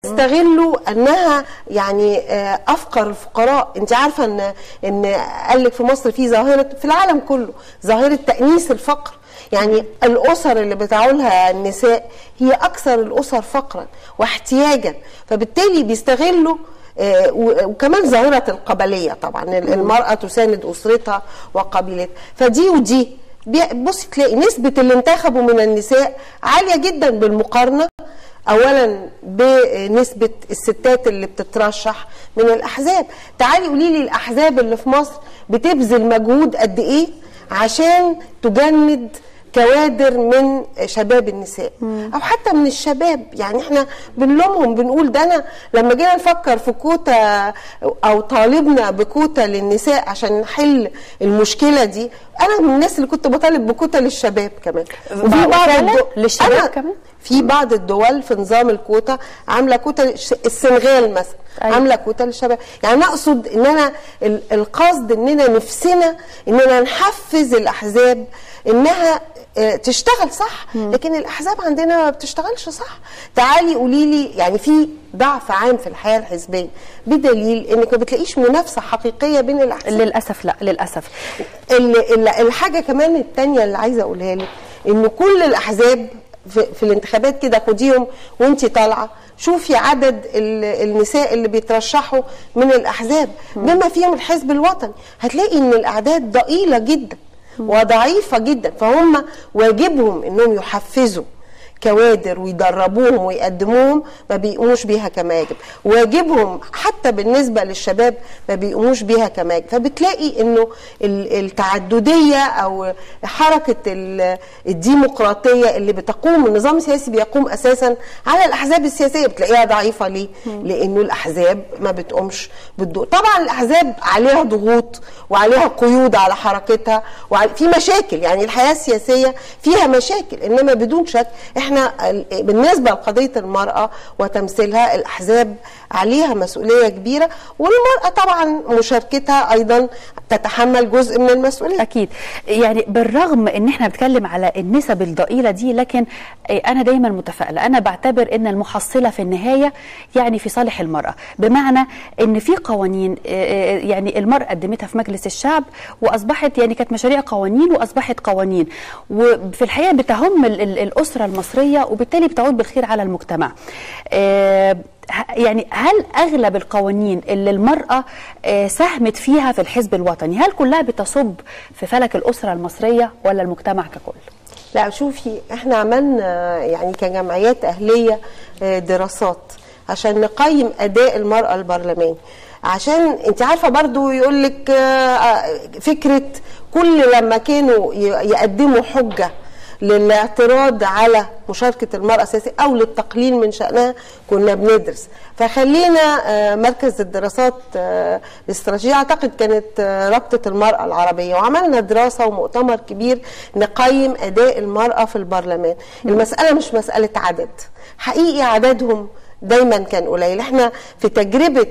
استغلوا انها يعني آه، افقر الفقراء انت عارفه ان ان قال لك في مصر في ظاهره في العالم كله ظاهره تانيث الفقر يعني الاسر اللي بتعولها النساء هي اكثر الاسر فقرا واحتياجا فبالتالي بيستغلوا آه، و- وكمان ظاهره القبليه طبعا المراه تساند اسرتها وقبيلتها فدي ودي بي- بصي تلاقي نسبه اللي انتخبوا من النساء عاليه جدا بالمقارنه اولا بنسبه الستات اللي بتترشح من الاحزاب تعالي قولي لي الاحزاب اللي في مصر بتبذل مجهود قد ايه عشان تجند كوادر من شباب النساء او حتى من الشباب يعني احنا بنلومهم بنقول ده انا لما جينا نفكر في كوتا او طالبنا بكوتا للنساء عشان نحل المشكله دي انا من الناس اللي كنت بطالب بكوتا للشباب كمان معقول فعلا؟ الدو- للشباب أنا كمان؟ في بعض الدول في نظام الكوتا عامله كوتا الش- السنغال مثلا أيوة. عامله كوتا للشباب يعني انا اقصد ان انا ال- القصد اننا نفسنا اننا نحفز الاحزاب انها آه، تشتغل صح لكن الاحزاب عندنا ما بتشتغلش صح تعالي قولي لي يعني في ضعف عام في الحياه الحزبيه بدليل انك ما بتلاقيش منافسه حقيقيه بين الاحزاب للاسف لا للاسف ال- ال- الحاجه كمان التانية اللي عايزه اقولها لك ان كل الاحزاب في, في الانتخابات كده خديهم وانت طالعه شوفي عدد ال- النساء اللي بيترشحوا من الاحزاب بما فيهم الحزب الوطني هتلاقي ان الاعداد ضئيله جدا وضعيفه جدا فهم واجبهم انهم يحفزوا كوادر ويدربوهم ويقدموهم ما بيقوموش بيها كما يجب واجبهم حتى بالنسبه للشباب ما بيقوموش بيها كما يجب فبتلاقي انه ال- التعدديه او حركه ال- الديمقراطيه اللي بتقوم النظام السياسي بيقوم اساسا على الاحزاب السياسيه بتلاقيها ضعيفه ليه؟ لانه الاحزاب ما بتقومش بالدور طبعا الاحزاب عليها ضغوط وعليها قيود على حركتها وعلى في مشاكل يعني الحياه السياسيه فيها مشاكل انما بدون شك احنا ال- بالنسبه لقضيه المراه وتمثيلها الاحزاب عليها مسؤوليه كبيره والمراه طبعا مشاركتها ايضا تتحمل جزء من المسؤوليه اكيد يعني بالرغم ان احنا بنتكلم على النسب الضئيله دي لكن آه، انا دايما متفائله انا بعتبر ان المحصله في النهايه يعني في صالح المراه بمعنى ان في قوانين آه، آه، يعني المراه قدمتها في مجلس الشعب واصبحت يعني كانت مشاريع قوانين واصبحت قوانين وفي الحقيقه بتهم ال- ال- الاسره المصريه وبالتالي بتعود بالخير على المجتمع آه، ه- يعني هل اغلب القوانين اللي المراه آه، ساهمت فيها في الحزب الوطني هل كلها بتصب في فلك الاسره المصريه ولا المجتمع ككل؟ لا شوفي احنا عملنا يعني كجمعيات اهليه آه، دراسات عشان نقيم اداء المراه البرلماني عشان انت عارفه برضو يقول لك فكره كل لما كانوا ي- يقدموا حجه للاعتراض على مشاركة المرأة السياسية أو للتقليل من شأنها كنا بندرس فخلينا آه، مركز الدراسات آه، الاستراتيجية أعتقد كانت آه، رابطة المرأة العربية وعملنا دراسة ومؤتمر كبير نقيم أداء المرأة في البرلمان المسألة مش مسألة عدد حقيقي عددهم دايما كان قليل احنا في تجربة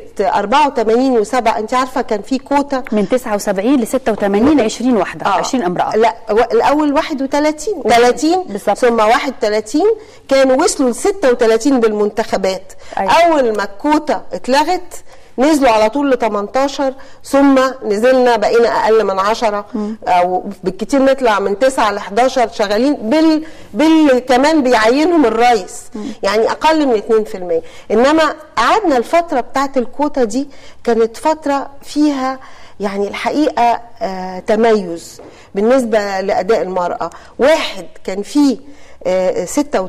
84 و7 انت عارفة كان في كوتا من 79 ل 86 20 واحده 20 امراه لا و- الاول 31 30 بالظبط. ثم 31 كانوا وصلوا ل 36 بالمنتخبات أيوة. اول ما الكوتا اتلغت نزلوا على طول ل 18 ثم نزلنا بقينا اقل من 10 او بالكتير نطلع من 9 ل 11 شغالين بال بال كمان بيعينهم الرئيس يعني اقل من 2% انما قعدنا الفتره بتاعت الكوتا دي كانت فتره فيها يعني الحقيقه آه تميز بالنسبه لاداء المراه واحد كان فيه آه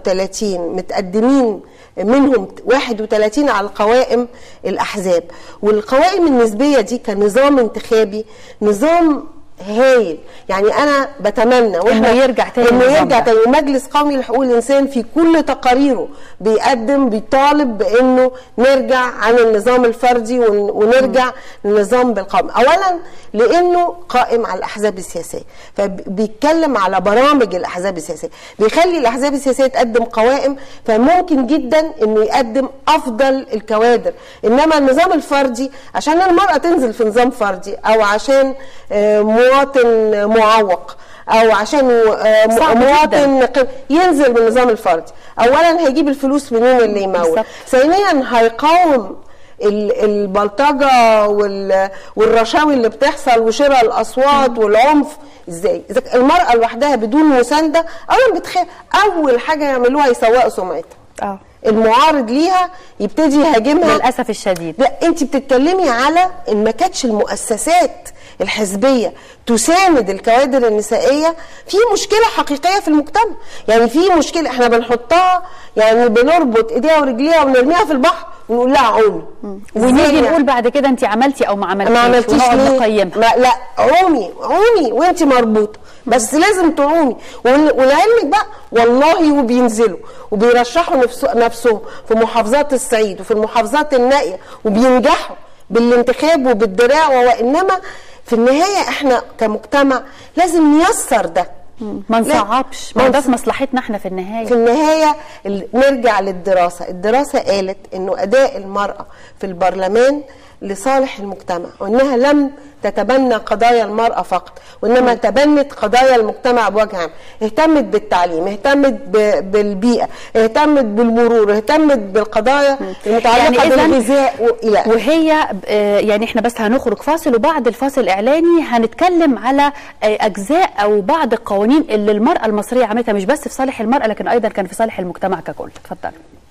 36 متقدمين منهم 31 على القوائم الاحزاب والقوائم النسبيه دي كنظام انتخابي نظام هايل يعني انا بتمنى إنه يرجع تاني انه النظام يرجع ده. تاني ومجلس قومي لحقوق الانسان في كل تقاريره بيقدم بيطالب بانه نرجع عن النظام الفردي ون- ونرجع للنظام بالقومي اولا لانه قائم على الاحزاب السياسيه فبيتكلم على برامج الاحزاب السياسيه بيخلي الاحزاب السياسيه تقدم قوائم فممكن جدا انه يقدم افضل الكوادر انما النظام الفردي عشان المراه تنزل في نظام فردي او عشان آه، مواطن معوق او عشان آه، م- صعب مواطن ق- ينزل من النظام الفردي اولا هيجيب الفلوس منين اللي يمول بالظبط. ثانيا هيقاوم ال- البلطجه وال- والرشاوي اللي بتحصل وشراء الاصوات والعنف ازاي اذا ك- المراه لوحدها بدون مسانده اولا بتخاف اول حاجه يعملوها يسوقوا سمعتها اه المعارض ليها يبتدي يهاجمها للاسف الشديد لا انت بتتكلمي على ان ما كانتش المؤسسات الحزبيه تساند الكوادر النسائيه في مشكله حقيقيه في المجتمع يعني في مشكله احنا بنحطها يعني بنربط ايديها ورجليها ونرميها في البحر ونقول لها عومي ونيجي إزاي نقول يعني؟ بعد كده انت عملتي او ما عملتيش ما عملتيش ونقعد ليه؟ نقيمها ما لا عومي عومي وانت مربوطه بس لازم تعومي وال- ولعلمك بقى والله وبينزلوا وبيرشحوا نفسه نفسهم في محافظات الصعيد وفي المحافظات النائيه وبينجحوا بالانتخاب وبالدراع وانما في النهايه احنا كمجتمع لازم نيسر ده ما لا، نصعبش ما ما ده نص- في مصلحتنا احنا في النهايه في النهاية ال- نرجع للدراسة الدراسة قالت أنه أداء المرأة في البرلمان لصالح المجتمع وأنها لم تتبنى قضايا المرأة فقط وإنما تبنت قضايا المجتمع بوجه عام اهتمت بالتعليم اهتمت ب- بالبيئة اهتمت بالمرور اهتمت بالقضايا المتعلقة يعني إذن- بالغذاء وإلى آخره. وهي آه، يعني احنا بس هنخرج فاصل وبعد الفاصل الاعلاني هنتكلم على آه، اجزاء او بعض القوانين اللي المراه المصريه عملتها مش بس في صالح المراه لكن ايضا كان في صالح المجتمع ككل اتفضل